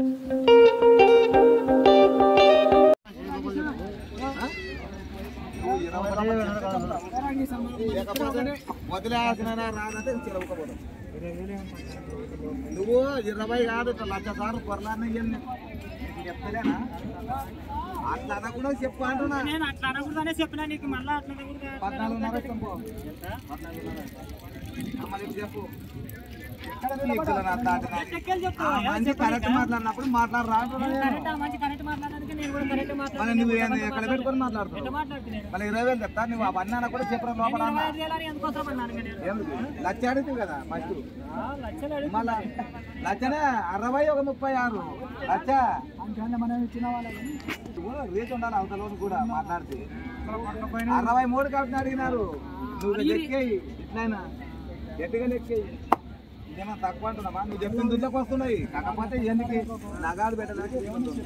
వదిలేసిన రాదంటే చెరవకపోతాం నువ్వు ఇరవై కాదు ఇట్లా లక్ష సార్లు పొరలాన్ని చెప్తలేనా అట్లా అనకుండా చెప్పు అంటున్నా నేను అట్లా అనకూడదనే చెప్పినా నీకు మళ్ళీ అట్లా అనకూడదు, అట్లా పద్నాలుగున్నర అనకూడదు. ఇస్తాం పో. ఎంత? పద్నాలుగున్నర. ఆ, మరి ఇప్పుడు చెప్పు ఎక్కడ నీకు ఇలా నా తాట నాది? లెక్కలు చెప్పు. ఆ, ఏమని మంచి చెప్పు కరెక్ట్ ఇంకా? మాట్లాడినప్పుడు మాట్లాడరా అంటున్నా నేను నేను. కరెక్ట్ ఆ మంచి కరెక్ట్ మాట్లాడడానికి నేను కూడా కరెక్ట్ మరి మాట్లాడుతున్నాను. నువ్వు ఏంది ఎట్లా ఎక్కడ పెట్టుకొని మాట్లాడుతున్నావు ఎట్లా మాట్లాడుతున్నాను? మళ్ళీ ఇరవై వేలు చెప్తా నువ్వు ఆ బన్నాన కూడా చెప్పరా నేను లోపల ఇరవై ఐదు వేలని ఎందుకోసం అన్నాను ఇంకా నేను? ఎందుకు లచ్చ అడుగుతుంది కదా ఫస్ట్ ఆ, లక్షలు అడుగు. మళ్ళా లచ్చనే అరవై ఒక ముప్పై ఆరు లచ్చ అంతేనా మనం ఇచ్చిన వాళ్ళని? నువ్వు రీచ్ ఉండాలి అవతల కూడా మాట్లాడితే అరవై మూడు కాబట్టి అడిగినారు నువ్వు లెక్కేయి ఇట్లయినా గట్టిగా లెక్కేయి ఇదేమన్నా తక్కువ అంటున్నావా నువ్వు చెప్పిన దుడ్లకు వస్తున్నాయి కాకపోతే ఎందుకు నగాలు పెట్టడానికి ఇబ్బంది.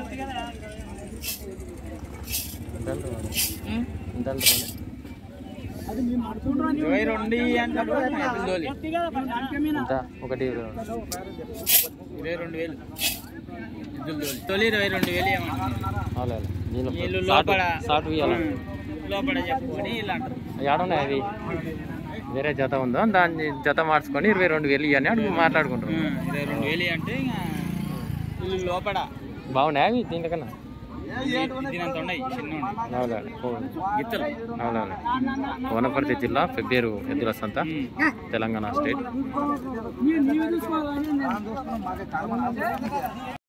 అది మేము అడుగుతున్నాం అని ఇరవై రెండు అంటాడు చెప్తే కదా మరి దానికే మీనా? ఒకటి ఇరవై రెండు వేలు ఎద్దుల తోలి. తొలి ఇరవై రెండు వేలు ఏమన్నా వీళ్ళు లోపల లోపల చెప్పుకొని ఇలా అంటారు ఏడున్నాయి అవి వేరే జత ఉందో దాన్ని జత మార్చుకొని ఇరవై రెండు వేలు ఇవన్నీ అడుగు మాట్లాడుకుంటారు ఉం, ఇరవై రెండు వేలు అంటే ఇంకా వీళ్ళు లోపల బాగున్నాయి అవి దీనికన్నా దీనంత ఉన్నాయి చిన్న ఉన్నాయి అవునండి గిత్తలు అవునండి వనపర్తి జిల్లా ఫిబ్రవరి ఎద్దుల సంత తెలంగాణ స్టేట్ మీరు నీవే చూసుకోవాలి మనం చూస్తున్నాం మాకే కర్మ